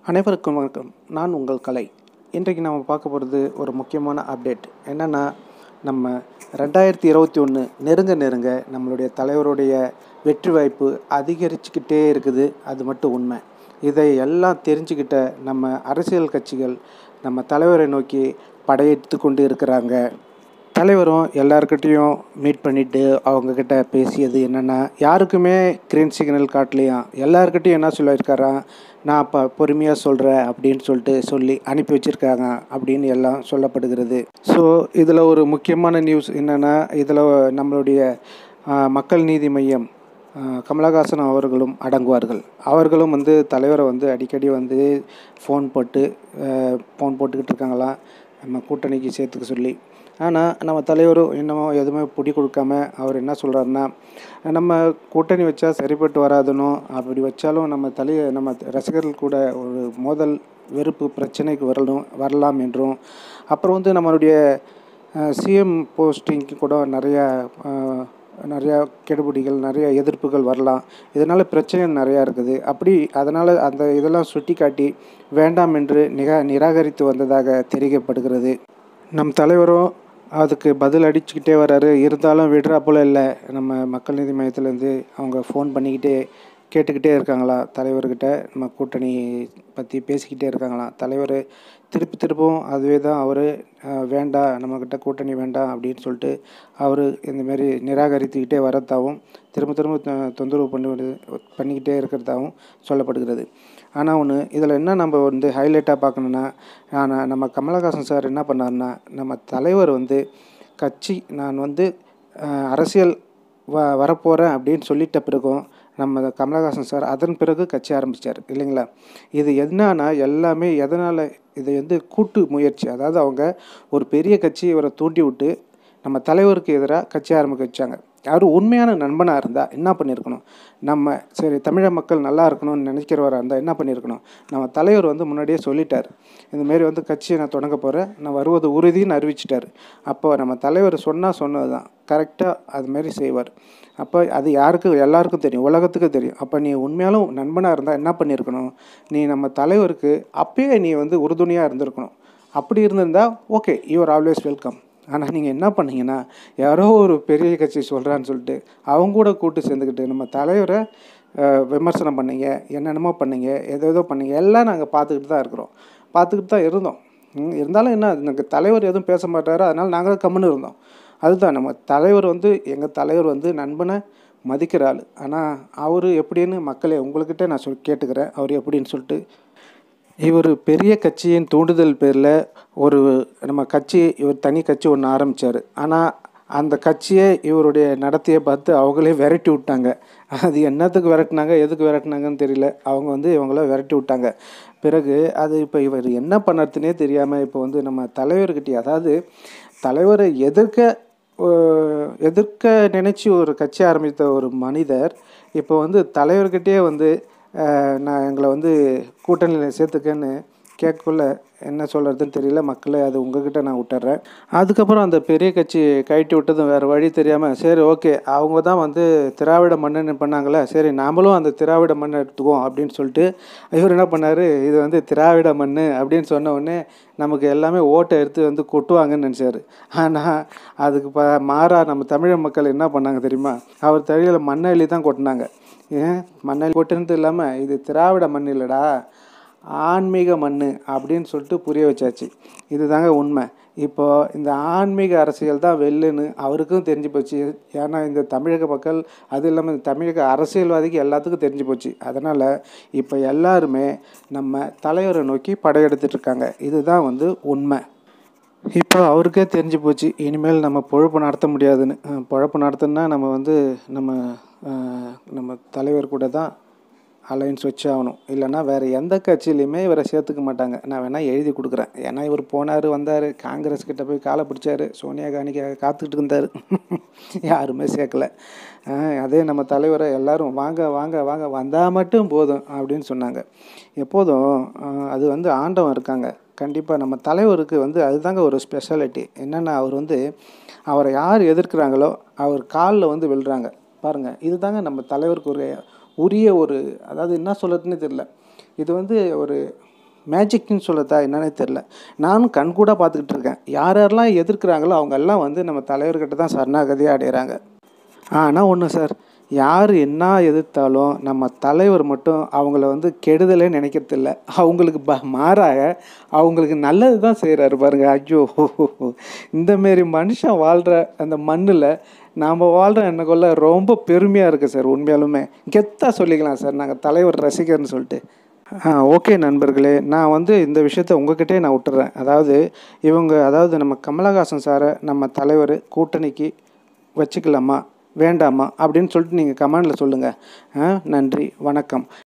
அனைவருக்கும் வணக்கம் நான் உங்கள் கலை இன்றைக்கு நம்ம பார்க்க போகிறது ஒரு முக்கியமான அப்டேட் என்னென்னா நம்ம ரெண்டாயிரத்தி இருபத்தி ஒன்று நெருங்க நெருங்க நம்மளுடைய தலைவருடைய வெற்றி வாய்ப்பு அதிகரிச்சுக்கிட்டே இருக்குது அது மட்டும் உண்மை இதை எல்லாம் தெரிஞ்சுக்கிட்ட நம்ம அரசியல் கட்சிகள் நம்ம தலைவரை நோக்கி படையெடுத்து கொண்டு இருக்கிறாங்க தலைவரும் எல்லாருக்கிட்டேயும் மீட் பண்ணிவிட்டு அவங்கக்கிட்ட பேசியது என்னென்னா யாருக்குமே க்ரீன் சிக்னல் காட்டலையாம் எல்லாருக்கிட்டையும் என்ன சொல்லியிருக்காராம் நான் இப்போ பொறுமையாக சொல்கிறேன் அப்படின்னு சொல்லிட்டு சொல்லி அனுப்பி வச்சுருக்காங்க அப்படின்னு எல்லாம் சொல்லப்படுகிறது ஸோ இதில் ஒரு முக்கியமான நியூஸ் என்னென்னா இதில் நம்மளுடைய ஆஹ், மக்கள் நீதி மையம் ஆஹ், கமலஹாசன் அவர்களும் அடங்குவார்கள் அவர்களும் வந்து தலைவரை வந்து அடிக்கடி வந்து ஃபோன் போட்டு ஃபோன் போட்டுக்கிட்டு இருக்காங்களாம் நம்ம கூட்டணிக்கு சேர்த்துக்க சொல்லி ஆனால் நம்ம தலைவரும் என்னமோ எதுவுமே பிடி கொடுக்காம அவர் என்ன சொல்கிறாருன்னா நம்ம கூட்டணி வச்சா சரிப்பட்டு வராதுன்னு அப்படி வச்சாலும் நம்ம தலை நம்ம ரசிகர்கள் கூட ஒரு மோதல் வெறுப்பு பிரச்சனைக்கு வரணும் வரலாம் என்றும் அப்புறம் வந்து நம்மளுடைய சிஎம் போஸ்டிங்க்கு கூட நிறையா அஹ், நிறையா கெடுபிடிகள் நிறைய எதிர்ப்புகள் வரலாம் இதனால் பிரச்சனை நிறையா இருக்குது அப்படி அதனால் அந்த இதெல்லாம் சுட்டி காட்டி வேண்டாம் என்று நிகா நிராகரித்து வந்ததாக தெரிவிக்கப்படுகிறது நம் தலைவரும் அதுக்கு பதில் அடிச்சுக்கிட்டே வராரு இருந்தாலும் விடுறா போல இல்லை நம்ம மக்கள் நீதி மையத்துலேருந்து அவங்க ஃபோன் பண்ணிக்கிட்டே கேட்டுக்கிட்டே இருக்காங்களா தலைவர்கிட்ட நம்ம கூட்டணி பற்றி பேசிக்கிட்டே இருக்காங்களாம் தலைவர் திருப்பி திருப்பவும் அதுவே தான் அவர் வேண்டாம் நம்மக்கிட்ட கூட்டணி வேண்டாம் அப்படின்னு சொல்லிட்டு அவர் இந்தமாரி நிராகரித்துக்கிட்டே வரதாகவும் திரும்ப திரும்ப தொ- தொந்தரவு பண்ணி வருது- பண்ணிக்கிட்டே இருக்கிறதாகவும் சொல்லப்படுகிறது ஆனால் ஒன்று இதில் என்ன நம்ம வந்து ஹைலைட்டாக பார்க்கணுன்னா ஆனால் நம்ம கமலஹாசன் சார் என்ன பண்ணாருன்னா நம்ம தலைவர் வந்து கட்சி நான் வந்து அஹ், அரசியல் வ வரப்போகிறேன் அப்படின்னு சொல்லிட்ட பிறகும் நம்ம கமலஹாசன் சார் அதன் பிறகு கட்சி ஆரம்பித்தார் இல்லைங்களா இது என்னன்னா எல்லாமே எதனால் இது வந்து கூட்டு முயற்சி அதாவது அவங்க ஒரு பெரிய கட்சி இவரை தூண்டி விட்டு நம்ம தலைவருக்கு எதிராக கட்சி ஆரம்பிக்க வச்சாங்க அவர் உண்மையான நண்பனாக இருந்தால் என்ன பண்ணியிருக்கணும் நம்ம சரி தமிழக மக்கள் நல்லா இருக்கணும்னு நினைக்கிறவராக இருந்தால் என்ன பண்ணியிருக்கணும் நம்ம தலைவர் வந்து முன்னாடியே சொல்லிட்டார் இந்தமாரி வந்து கட்சியை நான் தொடங்க போகிறேன் நான் வருவது உறுதின்னு அறிவிச்சிட்டார் அப்போ நம்ம தலைவர் சொன்னால் சொன்னது தான் கரெக்டாக அதுமாரி செய்வார் அப்போ அது யாருக்கு எல்லாருக்கும் தெரியும் உலகத்துக்கு தெரியும் அப்போ நீ உண்மையாலும் நண்பனாக இருந்தால் என்ன பண்ணியிருக்கணும் நீ நம்ம தலைவருக்கு அப்பயே நீ வந்து உறுதுணையாக இருந்திருக்கணும் அப்படி இருந்திருந்தால் ஓகே யூஆர் ஆல்வேஸ் வெல்கம் ஆனால் நீங்கள் என்ன பண்ணீங்கன்னா யாரோ ஒரு பெரிய கட்சி சொல்கிறான்னு சொல்லிட்டு அவங்க கூட கூட்டு சேர்ந்துக்கிட்டு நம்ம தலைவரை அஹ், விமர்சனம் பண்ணீங்க என்னென்னமோ பண்ணீங்க ஏதோ ஏதோ பண்ணீங்க எல்லாம் நாங்கள் பார்த்துக்கிட்டு தான் இருக்கிறோம் பார்த்துக்கிட்டு தான் இருந்தோம் ம், இருந்தாலும் என்ன எனக்கு தலைவர் எதுவும் பேச மாட்டாரு அதனால் நாங்களும் கம்முன்னு இருந்தோம் அதுதான் நம்ம தலைவர் வந்து எங்கள் தலைவர் வந்து நண்பனை மதிக்கிற ஆள் ஆனால் அவர் எப்படின்னு மக்களே உங்கள்கிட்ட நான் சொல் கேட்டுக்கிறேன் அவர் எப்படின்னு சொல்லிட்டு இவர் பெரிய கட்சியின் தூண்டுதல் பேரில் ஒரு நம்ம கட்சி இவர் தனி கட்சி ஒன்று ஆரம்பித்தார் ஆனால் அந்த கட்சியை இவருடைய நடத்தையை பார்த்து அவங்களே விரட்டி விட்டாங்க அது என்னத்துக்கு விரட்டினாங்க எதுக்கு விரட்டினாங்கன்னு தெரியல அவங்க வந்து இவங்கள விரட்டி விட்டாங்க பிறகு அது இப்போ இவர் என்ன பண்ணுறதுனே தெரியாமல் இப்போ வந்து நம்ம தலைவர்கிட்ட அதாவது தலைவரை எதிர்க்க அஹ், எதிர்க்க நினச்சி ஒரு கட்சி ஆரம்பித்த ஒரு மனிதர் இப்போ வந்து தலைவர்கிட்டயே வந்து அஹ், நான் எங்களை வந்து கூட்டணியில் சேர்த்துக்கன்னு கேட்கக்குள்ள என்ன சொல்கிறதுன்னு தெரியல மக்களே அது உங்ககிட்ட நான் விட்டுறேன் அதுக்கப்புறம் அந்த பெரிய கட்சி கழட்டி விட்டதும் வேறு வழி தெரியாமல் சரி ஓகே அவங்க தான் வந்து திராவிட மன்னன் பண்ணாங்களே சரி நாமளும் அந்த திராவிட மண்ணை எடுத்துக்குவோம் அப்படின்னு சொல்லிட்டு இவர் என்ன பண்ணார் இது வந்து திராவிட மண் அப்படின்னு சொன்ன உடனே நமக்கு எல்லாமே ஓட்டை எடுத்து வந்து கொட்டுவாங்கன்னு நினச்சாரு ஆனால் அதுக்கு ப மாறா நம்ம தமிழ் மக்கள் என்ன பண்ணாங்க தெரியுமா அவர் தழியில் மண்ணெல்லி தான் கொட்டினாங்க ஏன் மண்ணெல்லி கொட்டுனது இல்லாமல் இது திராவிட மண் இல்லைடா ஆன்மீக மண் அப்படின்னு சொல்லிட்டு புரிய வச்சாச்சு இதுதாங்க உண்மை இப்போ இந்த ஆன்மீக அரசியல் தான் வெல்லுன்னு அவருக்கும் தெரிஞ்சு போச்சு ஏன்னா இந்த தமிழக மக்கள் அது இல்லாமல் இந்த தமிழக அரசியல்வாதிக்கு எல்லாத்துக்கும் தெரிஞ்சு போச்சு அதனால் இப்போ எல்லாருமே நம்ம தலைவரை நோக்கி படையெடுத்துட்டு இருக்காங்க இதுதான் வந்து உண்மை இப்போ அவருக்கே தெரிஞ்சு போச்சு இனிமேல் நம்ம பொழப்பு நடத்த முடியாதுன்னு அஹ் பொழப்பு நடத்தணும்னா நம்ம வந்து நம்ம அஹ், நம்ம தலைவர் கூட தான் அலைன்ஸ் வச்சு ஆகணும் இல்லைன்னா வேறு எந்த கட்சியிலையுமே இவரை சேர்த்துக்க மாட்டாங்க நான் வேணால் எழுதி கொடுக்குறேன் ஏன்னா இவர் போனார் வந்தார் காங்கிரஸ் கிட்ட போய் காலை பிடிச்சாரு சோனியா காந்திக்காக காத்துக்கிட்டு இருந்தார் யாருமே சேர்க்கல அஹ் அதே நம்ம தலைவரை எல்லாரும் வாங்க வாங்க வாங்க வந்தால் மட்டும் போதும் அப்படின்னு சொன்னாங்க எப்போதும் அஹ் அது வந்து ஆண்டவன் இருக்காங்க கண்டிப்பாக நம்ம தலைவருக்கு வந்து அதுதாங்க ஒரு ஸ்பெஷாலிட்டி என்னென்னா அவர் வந்து அவரை யார் எதிர்க்கிறாங்களோ அவர் காலில் வந்து விழுறாங்க பாருங்கள் இதுதாங்க நம்ம தலைவருக்கு ஒரு உரிய ஒரு அதாவது என்ன சொல்கிறதுன்னு தெரியல இது வந்து ஒரு மேஜிக்னு சொல்லதா என்னன்னே தெரில நானும் கண்கூட பார்த்துக்கிட்டு இருக்கேன் யார் யாரெல்லாம் எதிர்க்கிறாங்களோ அவங்க எல்லாம் வந்து நம்ம தலைவர்கிட்ட தான் சரணாகதியாக அடைகிறாங்க ஆனால் ஒன்று சார் யார் என்ன எதிர்த்தாலும் நம்ம தலைவர் மட்டும் அவங்கள வந்து கெடுதலே நினைக்கிறது இல்லை அவங்களுக்கு ப மாறாக அவங்களுக்கு நல்லது தான் செய்கிறாரு பாருங்க ஐயோ இந்தமாரி மனுஷன் வாழ்கிற அந்த மண்ணில் நாம் வாழ்கிற எண்ணக்குள்ள ரொம்ப பெருமையாக இருக்குது சார் உண்மையாலுமே கெத்தாக சொல்லிக்கலாம் சார் நாங்கள் தலைவர் ரசிகர்னு சொல்லிட்டு ஆ ஓகே நண்பர்களே நான் வந்து இந்த விஷயத்த உங்ககிட்டே நான் விட்டுறேன் அதாவது இவங்க அதாவது நம்ம கமலஹாசன் சாரை நம்ம தலைவர் கூட்டணிக்கு வச்சுக்கலாமா வேண்டாமா அப்படின்னு சொல்லிட்டு நீங்கள் கமெண்டில் சொல்லுங்கள் நன்றி வணக்கம்